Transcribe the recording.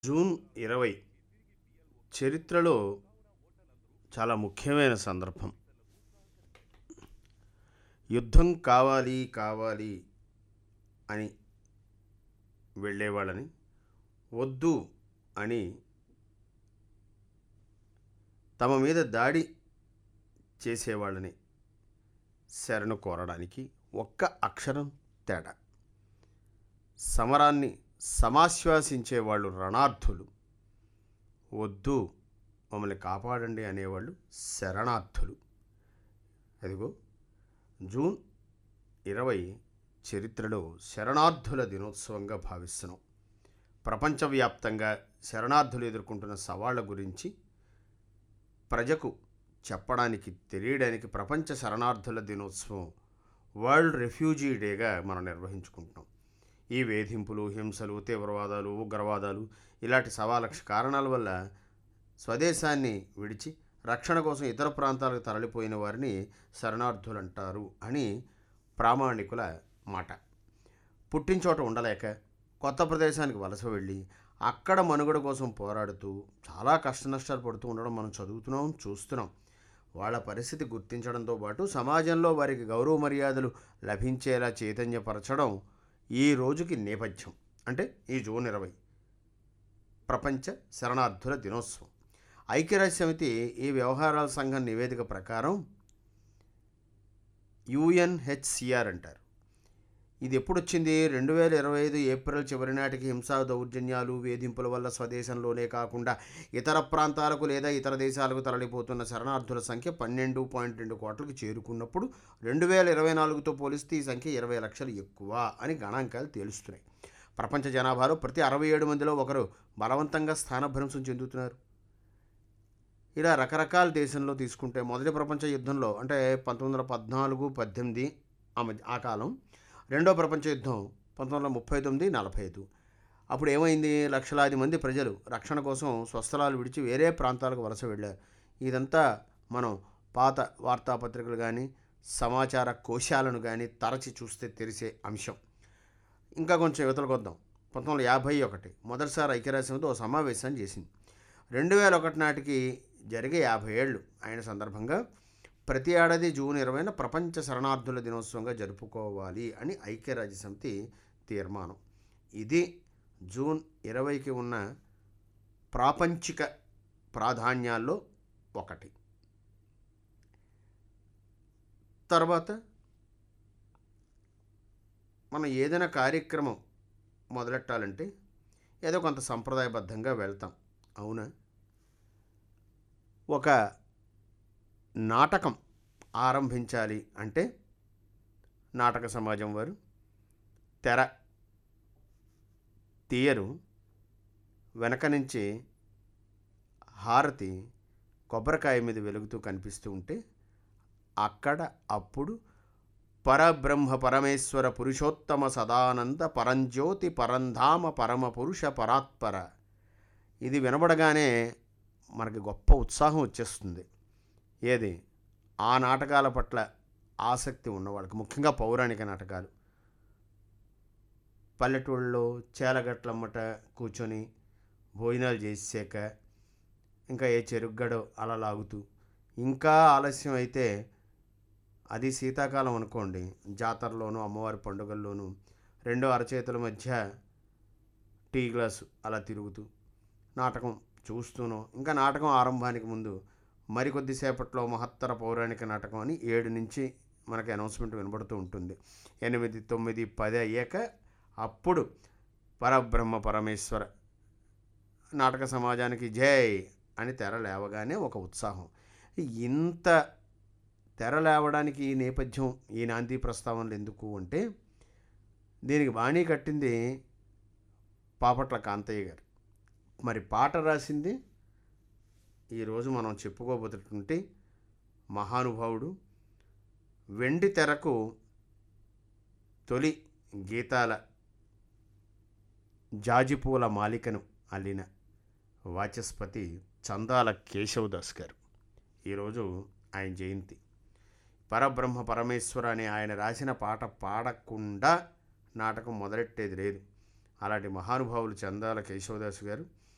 June ఇరవై చరిత్రలో చాలా ముఖ్యమైన సందర్భం యుద్ధం కావాలి కావాలి అని వెళ్ళేవాళ్ళని వద్దు అని తమ మీద దాడి చేసేవాళ్ళని శరణు కోరడానికి ఒక్క అక్షరం తేడా సమరాన్ని సమాశ్వాసించే వాళ్ళు రణార్థులు వద్దు మమ్మల్ని కాపాడండి అనేవాళ్ళు శరణార్థులు అదిగో జూన్ ఇరవై చరిత్రలో శరణార్థుల దినోత్సవంగా భావిస్తున్నాం ప్రపంచవ్యాప్తంగా శరణార్థులు ఎదుర్కొంటున్న సవాళ్ల గురించి ప్రజకు చెప్పడానికి తెలియడానికి ప్రపంచ శరణార్థుల దినోత్సవం వరల్డ్ రెఫ్యూజీ డేగా మనం నిర్వహించుకుంటున్నాం ఈ వేధింపులు హింసలు తీవ్రవాదాలు ఉగ్రవాదాలు ఇలాంటి సవాలక్ష కారణాల వల్ల స్వదేశాన్ని విడిచి రక్షణ కోసం ఇతర ప్రాంతాలకు తరలిపోయిన వారిని శరణార్థులు అంటారు అని ప్రామాణికుల మాట పుట్టినచోట ఉండలేక కొత్త ప్రదేశానికి వలస వెళ్ళి అక్కడ మనుగడ కోసం పోరాడుతూ చాలా కష్ట నష్టాలు పడుతూ ఉండడం మనం చదువుతున్నాం చూస్తున్నాం వాళ్ళ పరిస్థితి గుర్తించడంతో పాటు సమాజంలో వారికి గౌరవ మర్యాదలు లభించేలా చైతన్యపరచడం ఈ రోజుకి నేపథ్యం అంటే ఈ జూన్ ఇరవై ప్రపంచ శరణార్థుల దినోత్సవం ఐక్యరాజ్య సమితి ఈ వ్యవహారాల సంఘం నివేదిక ప్రకారం యుఎన్హెచ్సిఆర్ అంటారు ఇది ఎప్పుడు వచ్చింది రెండు వేల ఇరవై ఐదు ఏప్రిల్ చివరి నాటికి హింసా దౌర్జన్యాలు వేధింపుల వల్ల స్వదేశంలోనే కాకుండా ఇతర ప్రాంతాలకు లేదా ఇతర దేశాలకు తరలిపోతున్న శరణార్థుల సంఖ్య పన్నెండు పాయింట్ రెండు కోట్లకు చేరుకున్నప్పుడు రెండు వేల ఇరవై నాలుగుతో పోలిస్తే ఈ సంఖ్య ఇరవై లక్షలు ఎక్కువ అని గణాంకాలు తేలుస్తున్నాయి ప్రపంచ జనాభాలో ప్రతి అరవై ఏడు మందిలో ఒకరు బలవంతంగా స్థానభ్రంశం చెందుతున్నారు ఇలా రకరకాల దేశంలో తీసుకుంటే మొదటి ప్రపంచ యుద్ధంలో అంటే పంతొమ్మిది వందల పద్నాలుగు పద్దెనిమిది ఆ మధ్య ఆ కాలం రెండో ప్రపంచ యుద్ధం పంతొమ్మిది వందల ముప్పై తొమ్మిది నలభై ఐదు అప్పుడు ఏమైంది లక్షలాది మంది ప్రజలు రక్షణ కోసం స్వస్థలాలు విడిచి వేరే ప్రాంతాలకు వలస వెళ్ళారు ఇదంతా మనం పాత వార్తాపత్రికలు కానీ సమాచార కోశాలను కానీ తరచి చూస్తే తెలిసే అంశం ఇంకా కొంచెం యువతలకు వద్దాం పంతొమ్మిది వందల యాభై ఒకటి మొదటిసారి ఐక్యరాజ్య సమితి ఓ సమావేశాన్ని చేసింది రెండు వేల ఒకటి నాటికి జరిగే యాభై ఏళ్ళు అయిన సందర్భంగా ప్రతి ఏడాది జూన్ ఇరవైన ప్రపంచ శరణార్థుల దినోత్సవంగా జరుపుకోవాలి అని ఐక్యరాజ్య సమితి తీర్మానం ఇది జూన్ ఇరవైకి ఉన్న ప్రాపంచిక ప్రాధాన్యాల్లో ఒకటి తర్వాత మనం ఏదైనా కార్యక్రమం మొదలెట్టాలంటే ఏదో కొంత సంప్రదాయబద్ధంగా వెళ్తాం అవునా ఒక నాటకం ఆరంభించాలి అంటే నాటక సమాజం వారు తెర తీయరు వెనక నుంచి హారతి కొబ్బరికాయ మీద వెలుగుతూ కనిపిస్తూ ఉంటే అక్కడ అప్పుడు పరబ్రహ్మ పరమేశ్వర పురుషోత్తమ సదానంద పరంజ్యోతి పరంధామ పరమ పురుష పరాత్పర ఇది వినబడగానే మనకి గొప్ప ఉత్సాహం వచ్చేస్తుంది ఏది ఆ నాటకాల పట్ల ఆసక్తి ఉన్నవాళ్ళకి ముఖ్యంగా పౌరాణిక నాటకాలు పల్లెటూళ్ళలో చేలగట్లమ్మట కూర్చొని భోజనాలు చేసాక ఇంకా ఏ చెరుగ్గడో అలా లాగుతూ ఇంకా ఆలస్యం అయితే అది శీతాకాలం అనుకోండి జాతరలోను అమ్మవారి పండుగల్లోనూ రెండో అరచేతుల మధ్య టీ గ్లాసు అలా తిరుగుతూ నాటకం చూస్తూనో ఇంకా నాటకం ఆరంభానికి ముందు మరికొద్దిసేపట్లో మహత్తర పౌరాణిక నాటకం అని ఏడు నుంచి మనకి అనౌన్స్మెంట్ వినబడుతూ ఉంటుంది ఎనిమిది తొమ్మిది పది అయ్యాక అప్పుడు పరబ్రహ్మ పరమేశ్వర నాటక సమాజానికి జై అని తెర లేవగానే ఒక ఉత్సాహం ఇంత తెర లేవడానికి ఈ నేపథ్యం ఈ నాంది ప్రస్తావనలు ఎందుకు అంటే దీనికి బాణీ కట్టింది పాపట్ల కాంతయ్య గారు మరి పాట రాసింది ఈరోజు మనం చెప్పుకోబోతున్నటువంటి మహానుభావుడు వెండి తెరకు తొలి గీతాల జాజిపూల మాలికను అల్లిన వాచస్పతి చందాల కేశవదాస్ గారు ఈరోజు ఆయన జయంతి పరబ్రహ్మ పరమేశ్వర అని ఆయన రాసిన పాట పాడకుండా నాటకం మొదలెట్టేది లేదు అలాంటి మహానుభావులు చందాల కేశవదాస్ గారు